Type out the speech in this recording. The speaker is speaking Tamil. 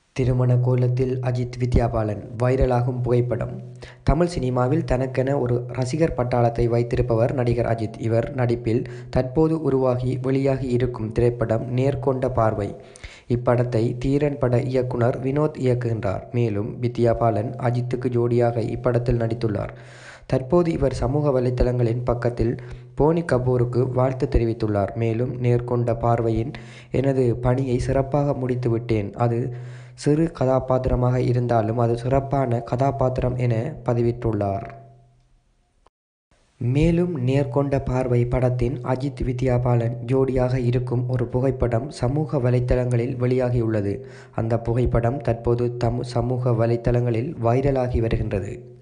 திருமண கோலத்தில் அஜித் வித்யா பாலன் வைரலாகும் புகைப்படம் தமிழ் சினிமாவில் தனக்கென ஒரு ரசிகர் பட்டாளத்தை வைத்திருப்பவர் நடிகர் அஜித். இவர் நடிப்பில் தற்போது உருவாகி வெளியாகி இருக்கும் திரைப்படம் நேர்கொண்ட பார்வை. இப்படத்தை தீரன் பட இயக்குனர் வினோத் இயக்குகின்றார். மேலும் வித்யா பாலன் அஜித்துக்கு ஜோடியாக இப்படத்தில் நடித்துள்ளார். தற்போது இவர் சமூக வலைதளங்களின் பக்கத்தில் போனி கபூருக்கு வாழ்த்து தெரிவித்துள்ளார். மேலும் நேர்கொண்ட பார்வையின் எனது பணியை சிறப்பாக முடித்து விட்டேன். அது சிறு கதாபாத்திரமாக இருந்தாலும் அது சிறப்பான கதாபாத்திரம் என பதிவிட்டுள்ளார். மேலும் நேர்கொண்ட பார்வை படத்தின் அஜித் வித்யா பாலன் ஜோடியாக இருக்கும் ஒரு புகைப்படம் சமூக வலைதளங்களில் வெளியாகியுள்ளது. அந்த புகைப்படம் தற்போது சமூக வலைதளங்களில் வைரலாகி வருகின்றது.